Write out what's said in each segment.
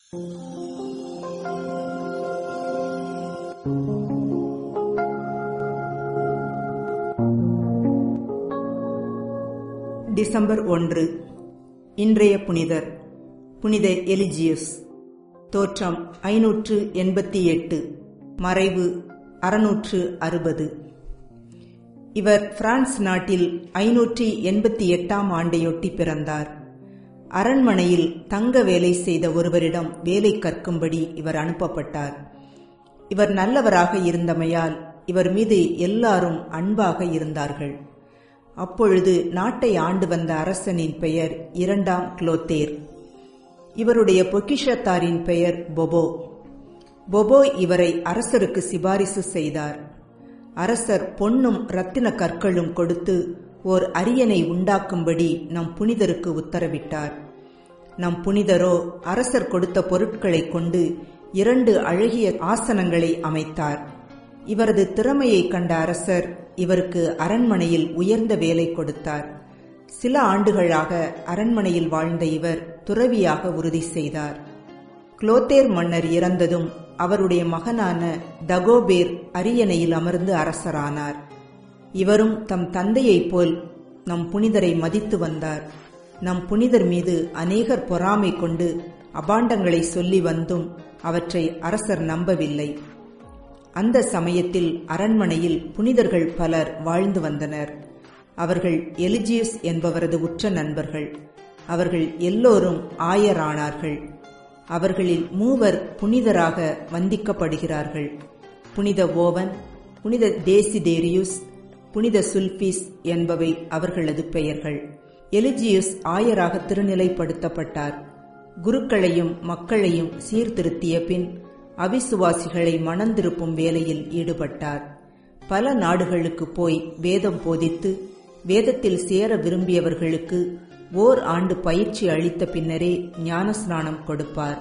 December ஒன்று இன்றைய புனிதர் புனித எலிஜியஸ் தோற்றம் ஐநூற்று எண்பத்தி எட்டு மறைவு அறுநூற்று அறுபது இவர் பிரான்ஸ் நாட்டில் ஐநூற்றி எண்பத்தி எட்டாம் ஆண்டையொட்டி பிறந்தார் அரண்மனையில் தங்க வேலை செய்த ஒருவரிடம் வேலை கற்கும்படி இவர் அனுப்பப்பட்டார் இவர் நல்லவராக இருந்தமையால் இவர் மீது எல்லாரும் அன்பாக இருந்தார்கள் அப்பொழுது நாட்டை ஆண்டு வந்த அரசனின் பெயர் இரண்டாம் குலோத்தேர் இவருடைய பொக்கிஷத்தாரின் பெயர் பொபோ பொபோ இவரை அரசருக்கு சிபாரிசு செய்தார் அரசர் பொன்னும் இரத்தின கற்களும் கொடுத்து ஓர் அரியணை உண்டாக்கும்படி நம் புனிதருக்கு உத்தரவிட்டார் நம் புனிதரோ அரசர் கொடுத்த பொருட்களைக் கொண்டு இரண்டு அழகிய ஆசனங்களை அமைத்தார் இவரது திறமையை கண்ட அரசர் இவருக்கு அரண்மனையில் உயர்ந்த வேலை கொடுத்தார் சில ஆண்டுகளாக அரண்மனையில் வாழ்ந்த இவர் துறவியாக உறுதி செய்தார் குலோத்தேர் மன்னர் இறந்ததும் அவருடைய மகனான தகோபேர் அரியணையில் அமர்ந்து அரசரானார் இவரும் தம் தந்தையைப் போல் நம் புனிதரை மதித்து வந்தார் நம் புனிதர் மீது அநேகர் பொறாமை கொண்டு அபாண்டங்களை சொல்லி வந்தும் அவற்றை அரசர் நம்பவில்லை அந்த சமயத்தில் அரண்மனையில் புனிதர்கள் பலர் வாழ்ந்து வந்தனர் அவர்கள் எலிஜியஸ் என்பவரது உற்ற நண்பர்கள் அவர்கள் எல்லோரும் ஆயரானார்கள் அவர்களில் மூவர் புனிதராக வந்திக்கப்படுகிறார்கள் புனித ஓவன் புனித தேசிடேரியுஸ் புனித சுல்பீஸ் என்பவை அவர்களது பெயர்கள் எலிஜியஸ் ஆயராக திருநிலைப்படுத்தப்பட்டார் குருக்களையும் மக்களையும் சீர்திருத்திய பின் அவிசுவாசிகளை மணந்திருப்பும் வேலையில் ஈடுபட்டார் பல நாடுகளுக்கு போய் வேதம் போதித்து வேதத்தில் சேர விரும்பியவர்களுக்கு ஓர் ஆண்டு பயிற்சி அளித்த பின்னரே ஞானஸ்நானம் கொடுப்பார்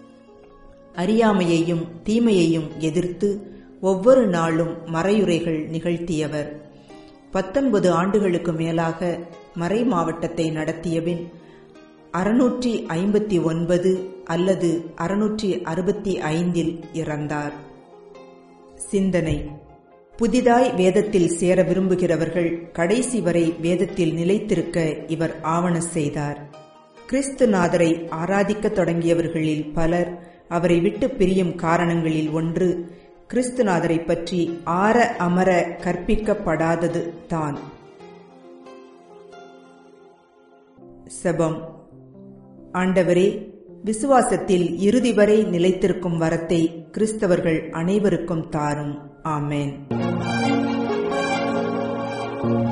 அறியாமையையும் தீமையையும் எதிர்த்து ஒவ்வொரு நாளும் மறையுரைகள் நிகழ்த்தியவர் பத்தொன்பது ஆண்டுகளுக்கு மேலாக மறை மாவட்டத்தை நடத்தியபின் அறுநூற்றி ஐம்பத்தி ஒன்பது அல்லது அறுநூற்றி அறுபத்தி ஐந்தில் இறந்தார் சிந்தனை புதிதாய் வேதத்தில் சேர விரும்புகிறவர்கள் கடைசி வரை வேதத்தில் நிலைத்திருக்க இவர் ஆவண செய்தார் கிறிஸ்துநாதரை ஆராதிக்க தொடங்கியவர்களில் பலர் அவரை விட்டு பிரியும் காரணங்களில் ஒன்று கிறிஸ்துநாதரை பற்றி ஆற அமர கற்பிக்கப்படாதது தான் செபம் ஆண்டவரே விசுவாசத்தில் இறுதி வரை நிலைத்திருக்கும் வரத்தை கிறிஸ்தவர்கள் அனைவருக்கும் தாரும் ஆமேன்